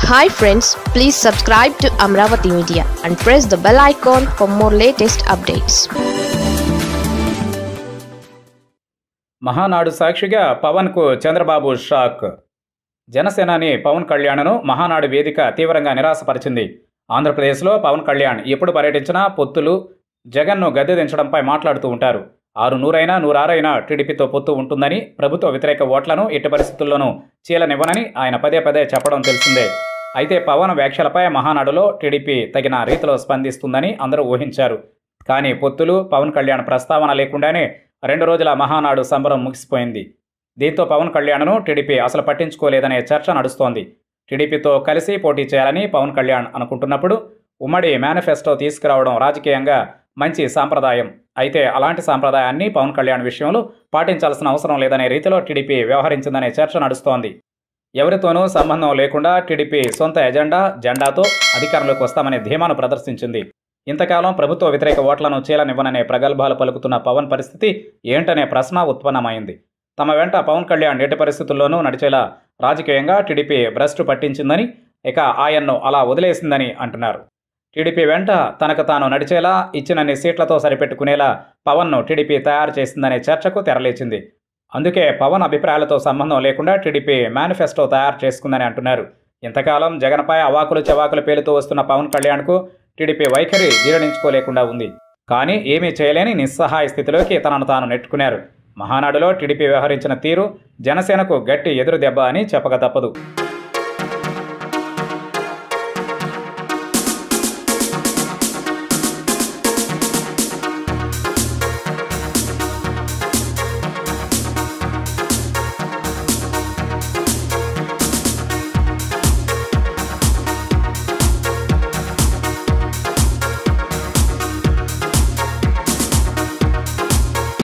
hi friends please subscribe to Amaravati media and press the bell icon for more latest updates Mahanadu సాక్షిగా పవన్కు Chandrababu shock జనసేనాని పవన్ కళ్యాణ్ను మహానాడు వేదిక తీవ్రంగా నిరాశపరిచింది ఆంధ్రప్రదేశ్లో పవన్ కళ్యాణ్ ఎప్పుడు పర్యటించినా పొత్తులు జగన్ను గద్దె దించడంపై మాట్లాడుతూ ఉంటారు ఆరు నూరైనా నూరారైనా టీడీపీతో పొత్తు ఉంటుందని ప్రభుత్వ వ్యతిరేక ఓట్లను ఎట్టి పరిస్థితుల్లోనూ చీలనివ్వనని ఆయన పదే పదే చెప్పడం తెలిసిందే అయితే పవన్ వ్యాఖ్యలపై మహానాడులో టీడీపీ తగిన రీతిలో స్పందిస్తుందని అందరూ ఊహించారు కానీ పొత్తులు పవన్ కళ్యాణ్ ప్రస్తావన లేకుండానే రెండు రోజుల మహానాడు సంబరం ముగిసిపోయింది దీంతో పవన్ కళ్యాణ్ను టీడీపీ అసలు పట్టించుకోలేదనే చర్చ నడుస్తోంది టీడీపీతో కలిసి పోటీ చేయాలని పవన్ కళ్యాణ్ అనుకుంటున్నప్పుడు ఉమ్మడి మేనిఫెస్టో తీసుకురావడం రాజకీయంగా మంచి సాంప్రదాయం అయితే అలాంటి సాంప్రదాయాన్ని పవన్ కళ్యాణ్ విషయంలో పాటించాల్సిన అవసరం లేదనే రీతిలో టీడీపీ వ్యవహరించిందనే చర్చ నడుస్తోంది ఎవరితోనూ సంబంధం లేకుండా టీడీపీ సొంత ఎజెండా జెండాతో అధికారంలోకి వస్తామనే ధీమాను ప్రదర్శించింది ఇంతకాలం ప్రభుత్వ వ్యతిరేక ఓట్లను చీలనివ్వననే ప్రగల్భాలు పలుకుతున్న పవన్ పరిస్థితి ఏంటనే ప్రశ్న ఉత్పన్నమైంది తమ వెంట పవన్ కళ్యాణ్ ఎట్టి పరిస్థితుల్లోనూ నడిచేలా రాజకీయంగా టీడీపీ భ్రష్టు పట్టించిందని ఇక ఆయన్ను అలా వదిలేసిందని అంటున్నారు టీడీపీ వెంట తనకు తాను నడిచేలా ఇచ్చినన్ని సీట్లతో సరిపెట్టుకునేలా పవన్ను టీడీపీ తయారు చేసిందనే చర్చకు తెరలేచింది అందుకే పవన్ అభిప్రాయాలతో సంబంధం లేకుండా టీడీపీ మేనిఫెస్టో తయారు చేసుకుందని అంటున్నారు ఇంతకాలం జగన్పై అవాకులు చెవాకులు పేలుతూ వస్తున్న పవన్ కళ్యాణ్కు టీడీపీ వైఖరి జీర్ణించుకోలేకుండా ఉంది కానీ ఏమీ చేయలేని నిస్సహాయ స్థితిలోకి తనను తాను నెట్టుకున్నారు మహానాడులో టీడీపీ వ్యవహరించిన తీరు జనసేనకు గట్టి ఎదురు దెబ్బ అని చెప్పక తప్పదు